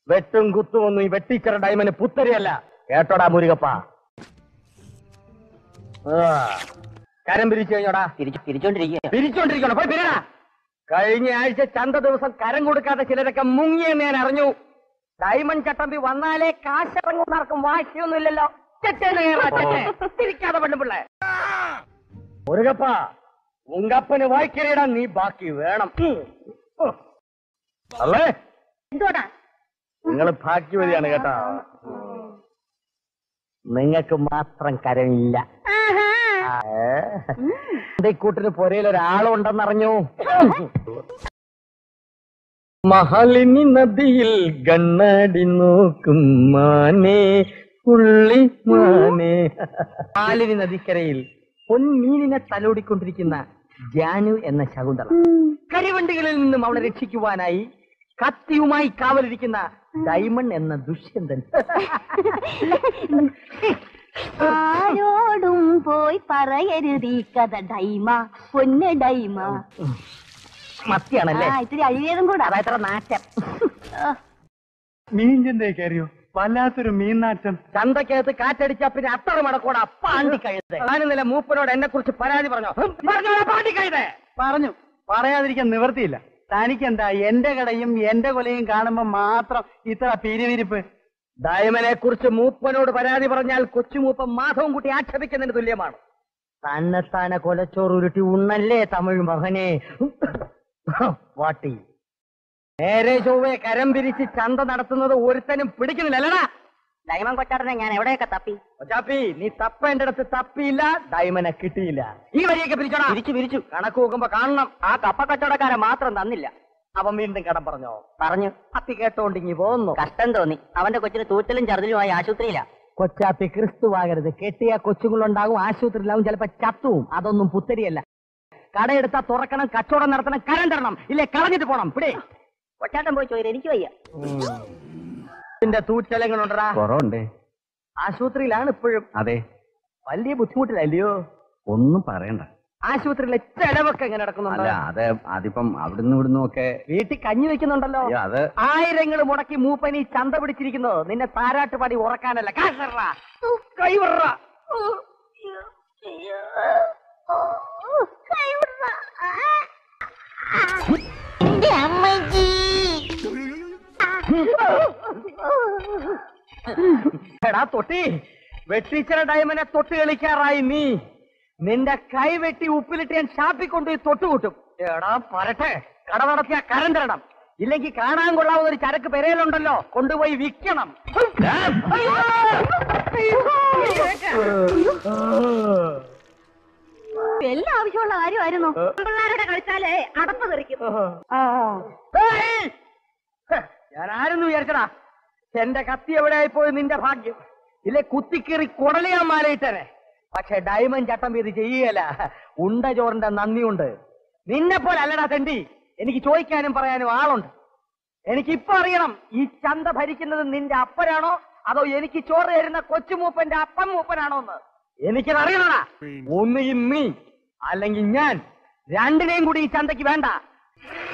വെട്ടും കുത്തും ഒന്നും ഈ വെട്ടിച്ചറ ഡയമന് പുത്തരിയല്ല കേട്ടോടാ മുരുകപ്പ ആ, കരം പിരിച്ചു കഴിഞ്ഞോടാ തിരിച്ചു തിരിച്ചോണ്ടിരിക്കുക പിരിച്ചോണ്ടിരിക്കണോ പോയി പിരിടാ കഴിഞ്ഞ ആഴ്ച ചന്ത ദിവസം കരം കൊടുക്കാത്ത ചിലരൊക്കെ മുങ്ങിയെന്ന് ഞാൻ അറിഞ്ഞു ഡയമണ്ട് ചട്ടമ്പി വന്നാലേ കാശിറങ്ങുന്നവർക്കും വാശിയൊന്നുമില്ലല്ലോ ചെറ്റേന്ന് കേറാ, ചെറ്റേ. തിരിക്കാതെ പെണ്ണുപിള്ളേ മുരുകപ്പ ഉങ്കപ്പന് വായിക്കറിയടാ നീ ബാക്കി വേണം അല്ലേ എന്തോടാ നിങ്ങൾ ഭാഗ്യവതിയാണ് കേട്ടോ നിങ്ങൾക്ക് മാത്രം കരമില്ല എന്റെ കൂട്ടിന് പുരയിൽ ഒരാളുണ്ടെന്നറിഞ്ഞു മഹലിനി നദിയിൽ കണ്ണാടി നോക്കും മാനേ പുള്ളി മാനേ മാലിനി നദിക്കരയിൽ പൊൻമീനിനെ തലോടിക്കൊണ്ടിരിക്കുന്ന ജാനു എന്ന ശകുന്തള കരിവണ്ടികളിൽ നിന്നും അവളെ രക്ഷിക്കുവാനായി കത്തിയുമായി കാവലിരിക്കുന്ന ഡൈമണ്ട് എന്ന ദുഷ്യന്തൻ ആരോടും പോയി പറയരുത് ഈ കഥ ഡൈമ പൊന്ന് ഡൈമ മത്തിയാണല്ലേ ആ ഇത്തിരി അഴിയതും കൂടെ അതായത്ര നാറ്റം മീൻ ചന്തയെ കയറിയോ വല്ലാത്തൊരു മീൻ നാറ്റം ചന്തക്കകത്ത് കാറ്റടിച്ചാ പിന്നെ അത്ര മടക്കോടെ പാണ്ടി കഴുത ഞാനിന്നലെ മൂപ്പനോട് എന്നെ കുറിച്ച് പരാതി പറഞ്ഞോ പറഞ്ഞോടാ പാണ്ടി കഴുതേ പറഞ്ഞു പറയാതിരിക്കാൻ നിവർത്തിയില്ല തനിക്കെന്താ എന്റെ കടയും എന്റെ കൊലയും കാണുമ്പോ മാത്രം ഇത്ര പിരിവിരിപ്പ് ഡയമനെ കുറിച്ച് മൂപ്പനോട് പരാതി പറഞ്ഞാൽ കൊച്ചുമൂപ്പൻ മാധവം കുട്ടി ആക്ഷേപിക്കുന്നതിന് തുല്യമാണ് തന്നെത്താനെ കൊലച്ചോറ് ഉരുട്ടി ഉണ്ണല്ലേ തമിഴ് മകനെ വാട്ടി നേരെ ചൊവ്വേ കരം പിരിച്ച് ചന്ത നടത്തുന്നത് ഒരുത്തനും പിടിക്കുന്നില്ലല്ലടാ ഡൈമൻ കൊച്ചാടനെ ഞാൻ എവിടെയൊക്കെ തപ്പി ഒച്ചാപ്പി നീ തപ്പേണ്ടടത്ത് തപ്പിയില്ല ഡയമനെ കിട്ടിയില്ല ഈ വരിയൊക്കെ പിരിച്ചോടാ പിരിച്ചു പിരിച്ചു കണക്ക് നോക്കുമ്പോ കാണണം ആ കപ്പ കച്ചവടക്കാരെ മാത്രം തന്നില്ല അവൻ വീണ്ടും കടം പറഞ്ഞോ പറഞ്ഞു അപ്പി കേട്ടോണ്ടിങ്ങി പോന്നു കഷ്ടം തോന്നി അവന്റെ കൊച്ചിന് തൂറ്റലും ചറുതലുമായി ആശുപത്രിയിലാ കൊച്ചാപ്പി ക്രിസ്തുവാകരുത് കെട്ടിയ കൊച്ചുങ്ങളുണ്ടാകും ആശുപത്രിയിലാവും ചിലപ്പോ ചത്തുവും അതൊന്നും പുത്തരിയല്ല കടയെടുത്താ തുറക്കണം കച്ചവടം നടത്തണം കരം തരണം ഇല്ലേ കളഞ്ഞിട്ട് പോണം പിടി കൊച്ചാട്ടൻ പോയി ചോദിച്ചു എനിക്ക് വയ്യ ഇതിന്റെ തൂച്ചലങ്ങളുണ്ടടാ കുറവുണ്ട് ആശുപത്രിയിലാണ് ഇപ്പോഴും അതെ വലിയ ബുദ്ധിമുട്ടില്ലല്ലയോ ഒന്നും പറയണ്ട ആശുപത്രിയിലെ ചെലവൊക്കെ എങ്ങനെ നടക്കുന്നുണ്ട് അല്ല അത് അതിപ്പം അവിടുന്ന് ഇവിടുന്ന് ഒക്കെ വീട്ടിൽ കഞ്ഞി വെക്കുന്നുണ്ടല്ലോ അയ്യോ, അത് ആയിരങ്ങൾ മുടക്കി മൂപ്പനി ചന്ത പിടിച്ചിരിക്കുന്നത് നിന്നെ താരാട്ട് പാടി ഉറക്കാനല്ല കാശറാ കൈവറാ എടാ തൊട്ടി വെട്ടിച്ചിറ ഡയമനെ തൊട്ട് കളിക്കാറായി നീ നിന്റെ കൈ വെട്ടി ഉപ്പിലിട്ട് ഞാൻ ഷാപ്പിൽ കൊണ്ടുപോയി തൊട്ടുകൂട്ടും എടാ പറട്ടെ കട നടത്തിയ കരം തരണം ഇല്ലെങ്കിൽ കാണാൻ കൊള്ളാവുന്ന ഒരു ചരക്ക് പെരയിലുണ്ടല്ലോ കൊണ്ടുപോയി വിൽക്കണം എല്ലാം ആവശ്യമുള്ള കാര്യമായിരുന്നു പിള്ളേരുടെ കളിച്ചാലേ അടപ്പ് തെറിക്കും ഏയ്! ഹ്, ഞാൻ ആരെന്ന് വിചാരിച്ചടാ എന്റെ കത്തി എവിടെയായി പോയി നിന്റെ ഭാഗ്യം ഇല്ലേ കുത്തിക്കേറി കുടലിയാൻ മാലയിട്ടനെ പക്ഷെ ഡയമണ്ട് ചട്ടം ഇത് ചെയ്യുകയല്ല ഉണ്ട ചോറിന്റെ നന്ദിയുണ്ട് നിന്നെ പോലെ അല്ലടാ തെണ്ടി എനിക്ക് ചോദിക്കാനും പറയാനും ആളുണ്ട് എനിക്കിപ്പോ അറിയണം ഈ ചന്ത ഭരിക്കുന്നത് നിന്റെ അപ്പനാണോ അതോ എനിക്ക് ചോറ് തരുന്ന കൊച്ചുമൂപ്പന്റെ അപ്പം മൂപ്പനാണോ എന്ന് എനിക്കത് അറിയണടാ ഒന്നുകിൽ നീ അല്ലെങ്കിൽ ഞാൻ രണ്ടിനെയും കൂടി ഈ ചന്തയ്ക്ക് വേണ്ട